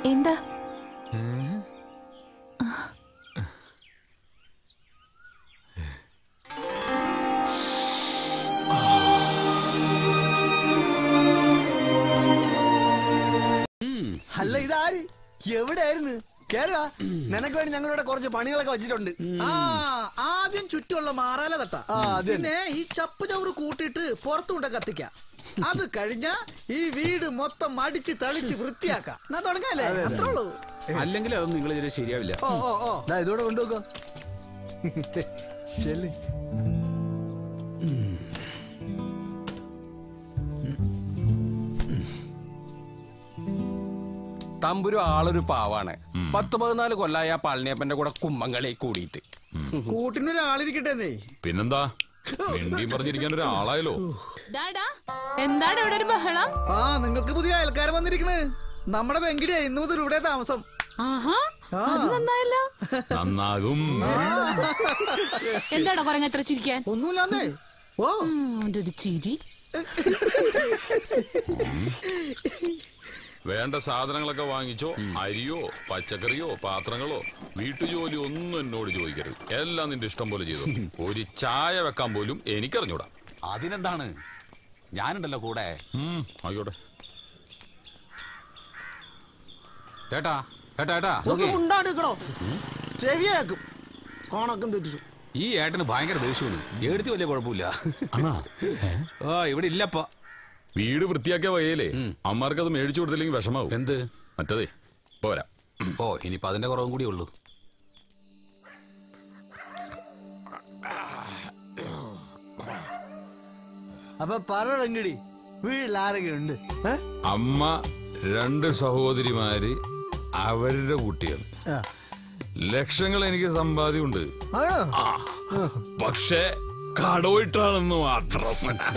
എന്താ അല്ല ഇതാര് എവിടെയായിരുന്നു കേരള നിനക്ക് വേണ്ടി ഞങ്ങളിവിടെ കുറച്ച് പണികളൊക്കെ വെച്ചിട്ടുണ്ട് ആ ആദ്യം ചുറ്റുമുള്ള മാറാല തട്ട ആ, അത് തന്നെ. പിന്നെ ഈ ചപ്പ് ചവറ് കൂട്ടിയിട്ട് പുറത്തുകൊണ്ട് കത്തിക്കാം അത് കഴിഞ്ഞ ഈ വീട് മൊത്തം അടിച്ച് തളിച്ച് വൃത്തിയാക്കാം ഞാൻ തുടങ്ങാല്ലേ അത്രേ ഉള്ളൂ അല്ലെങ്കിൽ അതൊന്നും നിങ്ങൾ ഇതിന് ശരിയാവില്ല ഓ ഓ ഓ ദാ ഇതോടെ കൊണ്ടുപോക്കോ ചെല്ല് തമ്പുരു ആളൊരു പാവാണ് പത്ത് പതിനാല് കൊല്ലായ ആ പളനിയപ്പന്റെ കൂടെ കുമ്മങ്ങളെ കൂടിയിട്ട് കൂട്ടിനൊരാളിരിക്കട്ടെ പിന്നെന്താ മിണ്ടിയും പറഞ്ഞിരിക്കാൻ ഒരാളായല്ലോ ഡാടാ എന്താണ് ഇവിടെ ഒരു ബഹളം ആ നിങ്ങൾക്ക് പുതിയ അയൽക്കാരൻ വന്നിരിക്കണ് നമ്മുടെ വെങ്കിടിയാ ഇന്നു മുതൽ ഇവിടെ താമസം ആഹാ അത് നന്നായല്ലോ നന്നാകും എന്താടാ കുറഞ്ഞ എത്ര ചിരിക്കാൻ ഒന്നുമില്ലാന്നേ ഓ ഉം, അവന്റെ ഒരു ചിരി വേണ്ട സാധനങ്ങളൊക്കെ വാങ്ങിച്ചോ അരിയോ പച്ചക്കറിയോ പാത്രങ്ങളോ വീട്ടുജോലി ഒന്നും എന്നോട് ചോദിക്കരുത് എല്ലാം നിന്റെ ഇഷ്ടം പോലെ ചെയ്തു ഒരു ചായ വെക്കാൻ പോലും എനിക്കറിഞ്ഞൂടാ അതിനെന്താണ് ഞാനുണ്ടല്ലോ കൂടെ ഉം, ആയിക്കോട്ടെ ഏട്ടാ ഏട്ടാ ഏട്ടാ നോക്കേ ഉണ്ടാടിക്കണോ ചെവിയാക്കും കോണക്കം തെറ്റിച്ചു ഈ ഏട്ടന് ഭയങ്കര ദേഷ്യമാണ് എടുത്ത് വലിയ കുഴപ്പമില്ല ഓ ഇവിടെ ഇല്ലപ്പോ വീട് വൃത്തിയാക്കിയ വയ്യല്ലേ അമ്മമാർക്ക് അത് മേടിച്ചു കൊടുത്തില്ലെങ്കിൽ വിഷമാവും എന്ത് മറ്റതേ പോരാ ഓ ഇനിയിപ്പോ അതിന്റെ കുറവും കൂടി ഉള്ളൂ അപ്പൊ പറ വെങ്കടി വീട്ടിൽ ആരൊക്കെ ഉണ്ട് ഏ? അമ്മ രണ്ട് സഹോദരിമാര് അവരുടെ കുട്ടികൾ ആ. ലക്ഷങ്ങൾ എനിക്ക് സമ്പാദ്യമുണ്ട് ആണോ ആ പക്ഷേ കടവിട്ടാണെന്ന് മാത്രം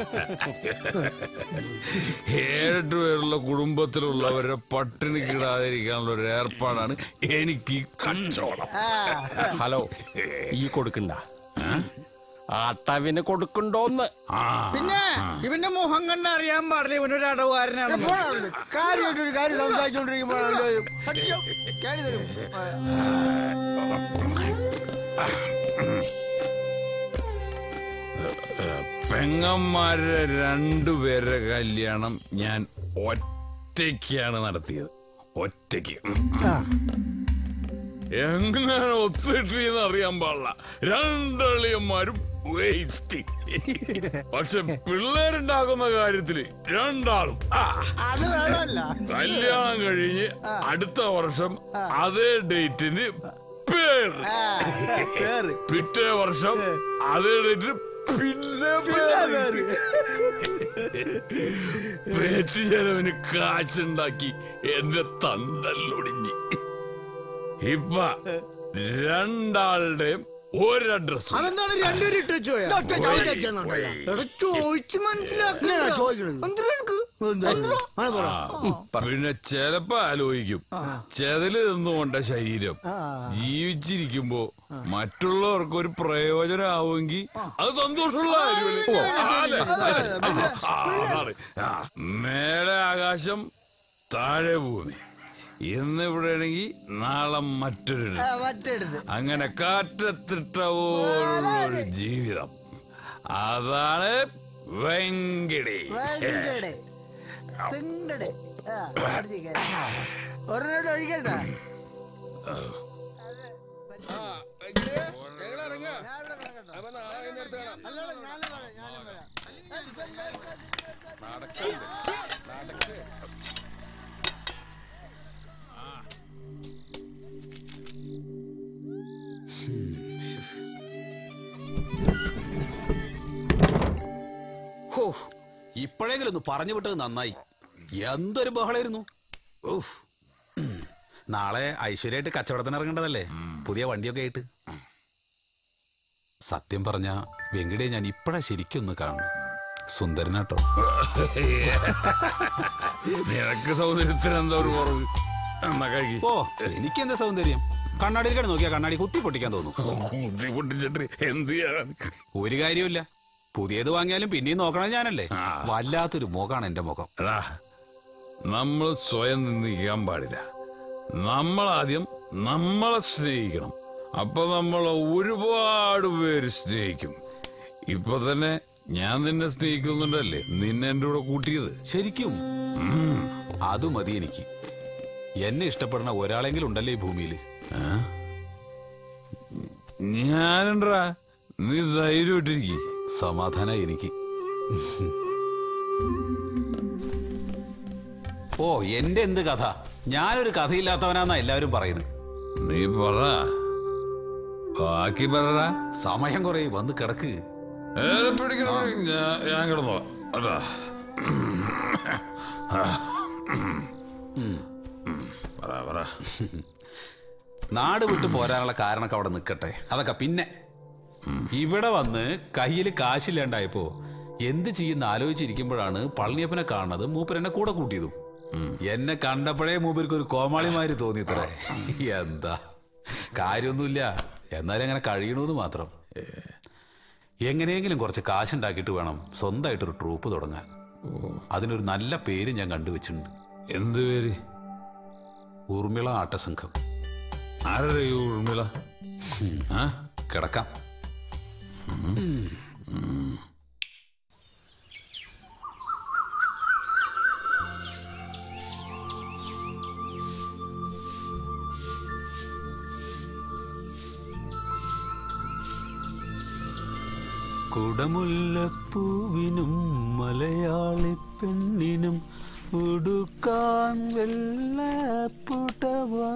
ഏഴെട്ട് പേരുള്ള കുടുംബത്തിലുള്ളവരെ പട്ടിണി കിടാതിരിക്കാനുള്ള ഒരു ഏർപ്പാടാണ് എനിക്ക് ഈ കച്ചവടം ഹലോ ഈ കൊടുക്കണ്ട ആട്ടവിന് കൊടുക്കണ്ടോന്ന് ആ പിന്നെ ഇവന്റെ മുഖം കണ്ട അറിയാൻ പാടില്ല ഇവനൊരു അടവുകാരനാണ് പോടാ കാര്യമായിട്ട് ഒരു കാര്യം സംസാരിച്ചോണ്ടിരിക്കുമ്പോഴാണല്ലോ അടിച്ചോ, കേറി തരും പെങ്ങന്മാരുടെ രണ്ടുപേരുടെ കല്യാണം ഞാൻ ഒറ്റയ്ക്കാണ് നടത്തിയത് ഒറ്റയ്ക്ക് എങ്ങനെ ഒത്തിട്ടെന്ന് അറിയാൻ പാടില്ല രണ്ടളിയന്മാരും വേസ്റ്റ് പക്ഷെ പിള്ളേരുണ്ടാക്കുന്ന കാര്യത്തില് രണ്ടാളും ആ അത് വേണമല്ല കല്യാണം കഴിഞ്ഞ് അടുത്ത വർഷം അതേ ഡേറ്റിന് പേര് കേറ് പിറ്റേ വർഷം അതേ ഡേറ്റിന് പിന്നെ പേര് പേറ്റ് ചെലവിന് കാച്ചുണ്ടാക്കി എന്റെ തന്തല്ലൊടിഞ്ഞ് ഇപ്പ രണ്ടാളുടെയും ഒരഡ്രസ് അതെന്താണ് രണ്ടുപേരും ഇട്ട് വെച്ചോയാ ഒറ്റ ചവിട്ടി അടിച്ചെന്നുണ്ടല്ലോ. എടാ ചോദിച്ച് ഇങ്ങനെയാ മനസ്സിലാക്കില്ല ചോദിക്കണത്. എന്തിനാ എനിക്ക്? എന്താ? ആണ് പറ. പിന്നെ ചെലപ്പോ ആലോചിക്കും ചെതല് നിന്നുകൊണ്ട ശരീരം ജീവിച്ചിരിക്കുമ്പോ മറ്റുള്ളവർക്ക് ഒരു പ്രയോജനമാവുമെങ്കിൽ അത് സന്തോഷമുള്ള കാര്യമല്ലേ? ആ, അല്ലേ? ആ, അതാണ്. ആ, മേലെ ആകാശം താഴെ ഭൂമി ഇന്ന് ഇവിടെ ആണെങ്കിൽ നാളെ മറ്റൊരു ആ, മറ്റെടുത്ത് അങ്ങനെ കാറ്റത്തിട്ട പോലുള്ള ഒരു ജീവിതം അതാണ് വെങ്കിടി വെങ്കടെ. വെങ്കടെ. ആ, അടിച്ച് കേറ്. ഒരെണ്ണം ഒഴിക്കട്ടാ ഹോ ഇപ്പോഴെങ്കിലും ഒന്ന് പറഞ്ഞു വിട്ടത് നന്നായി എന്തൊരു ബഹളായിരുന്നു ഊഫ്. ഉം. നാളെ ഐശ്വര്യമായിട്ട് കച്ചവടത്തിന് ഇറങ്ങേണ്ടതല്ലേ പുതിയ വണ്ടിയൊക്കെ ആയിട്ട് സത്യം പറഞ്ഞ വെങ്കിടെ ഞാൻ ഇപ്പഴാ ശരിക്കും ഒന്ന് കാണുന്നു സുന്ദരനാട്ടോ നിനക്ക് സൗന്ദര്യത്തിന് എന്താ ഒരു കുറവ് എന്നാ കഴിക്ക് ഓ എനിക്കെന്താ സൗന്ദര്യം കണ്ണാടിയിലേക്കാണ് നോക്കിയാ കണ്ണാടി കുത്തി പൊട്ടിക്കാൻ തോന്നും കുത്തി പൊട്ടിച്ചിട്ട് എന്ത് ചെയ്യാൻ ഒരു കാര്യമില്ല പുതിയത് വാങ്ങിയാലും പിന്നെയും നോക്കണത് ഞാനല്ലേ ആ. വല്ലാത്തൊരു മുഖമാണ് എന്റെ മുഖം എടാ നമ്മൾ സ്വയം നിന്ദിക്കാൻ പാടില്ല നമ്മളാദ്യം നമ്മളെ സ്നേഹിക്കണം അപ്പൊ നമ്മളെ ഒരുപാട് പേര് സ്നേഹിക്കും ഇപ്പൊ തന്നെ ഞാൻ നിന്നെ സ്നേഹിക്കുന്നുണ്ടല്ലേ നിന്നെ എന്റെ കൂടെ കൂട്ടിയത് ശരിക്കും അത് മതി എനിക്ക് എന്നെ ഇഷ്ടപ്പെടുന്ന ഒരാളെങ്കിലും ഉണ്ടല്ലേ ഈ ഭൂമിയിൽ ഞാനുണ്ടാ നീ ധൈര്യമായിട്ടിരിക്കും സമാധാന എനിക്ക് ഓ എന്റെ എന്ത് കഥ ഞാനൊരു കഥയില്ലാത്തവനാന്നാ എല്ലാവരും പറയുന്നത് നീ പറ ബാക്കി പറ സമയം കുറെ വന്ന് കിടക്ക് ഏറെ പിടിക്കണം ഞാൻ ഞാൻ കിടന്നോളാം അതാ പറ പറ നാട് വിട്ടു പോരാനുള്ള കാരണമൊക്കെ അവിടെ നിൽക്കട്ടെ അതൊക്കെ പിന്നെ ഇവിടെ വന്ന് കയ്യിൽ കാശില്ലാണ്ടായപ്പോ എന്ത് ചെയ്യുന്ന ആലോചിച്ചിരിക്കുമ്പോഴാണ് പളനിയപ്പനെ കാണുന്നത് മൂപ്പർ എന്നെ കൂടെ കൂട്ടിയതും എന്നെ കണ്ടപ്പോഴേ മൂപ്പർക്ക് ഒരു കോമാളിമാര് തോന്നിത്രേ എന്താ കാര്യമൊന്നുമില്ല എന്നാലും അങ്ങനെ കഴിയണമെന്ന് മാത്രം ഏ, എങ്ങനെയെങ്കിലും കുറച്ച് കാശുണ്ടാക്കിയിട്ട് വേണം സ്വന്തമായിട്ടൊരു ട്രൂപ്പ് തുടങ്ങാൻ അതിനൊരു നല്ല പേര് ഞാൻ കണ്ടുവച്ചിട്ടുണ്ട് എന്ത് പേര് ഊർമിള ആട്ടസംഘം ആരുടെ ഈ ഉർമിള ആ കിടക്കാം കുടമുല്ലപ്പൂവിനും മലയാളി പെണ്ണിനും ഉടുക്കാൻ വെള്ളപ്പുടവാ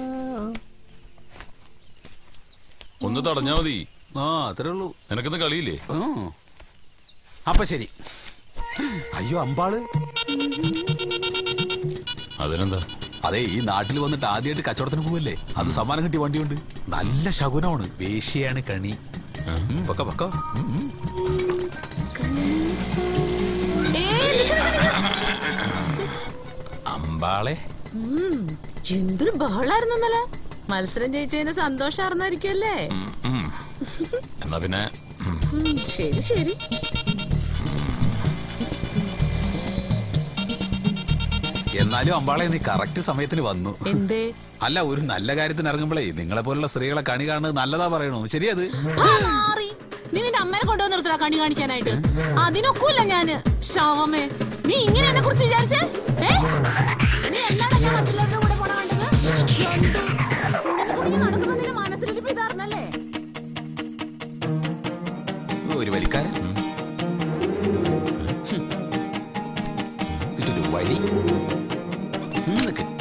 ഒന്ന് തടഞ്ഞാ മതി ആ അത്രേ ഉള്ളൂ നിനക്കിന്ന് കളിയില്ലേ ഉം. അപ്പൊ ശരി അയ്യോ അമ്പാള് അതിനെന്താ അതെ ഈ നാട്ടിൽ വന്നിട്ട് ആദ്യമായിട്ട് കച്ചവടത്തിന് പോവല്ലേ അത് സമ്മാനം കിട്ടിയ വണ്ടിയുണ്ട് നല്ല ശകുനമാണ് വേശ്യയാണ് കണി ഉം, പൊക്കോ, പൊക്കോ. ഉം, ഉം. അമ്പാളെ എന്തൊരു ബഹളായിരുന്നു ഇന്നലെ മത്സരം ജയിച്ചതിന് സന്തോഷാർന്നായിരിക്കുമല്ലേ ഉം. എന്നാ പിന്നെ ഉം. ഉം, ശരി ശരി എന്നാലും അമ്പാളെ നീ കറക്റ്റ് സമയത്തിന് വന്നു എന്തേ അല്ല ഒരു നല്ല കാര്യത്തിന് ഇറങ്ങുമ്പോഴേ നിങ്ങളെ പോലുള്ള സ്ത്രീകളെ കണി കാണുന്നത് നല്ലതാ പറയണു ശരിയത് ആ, മാറി. നീ നിന്റെ അമ്മനെ കൊണ്ടുവന്ന് നിർത്തടാ കണി കാണിക്കാനായിട്ട് അതിനൊക്കൂല ഞാന് ശവമേ നീ ഇങ്ങനെ എന്നെ കുറിച്ച് വിചാരിച്ചേ ഏ? നീ എന്താണ് എന്നെ മറ്റുള്ളവരുടെ കൂടെ പോണ കണ്ടത്? രണ്ടും. നിന്നെ കൂടി നടക്കുമ്പോ നിന്റെ മനസ്സിലിരിപ്പ് ഇതാർന്നല്ലേ? ഒരു വലിക്കാരൻ ഉം. ഹും. ഇതൊരു വലി ഉം, നിക്ക്.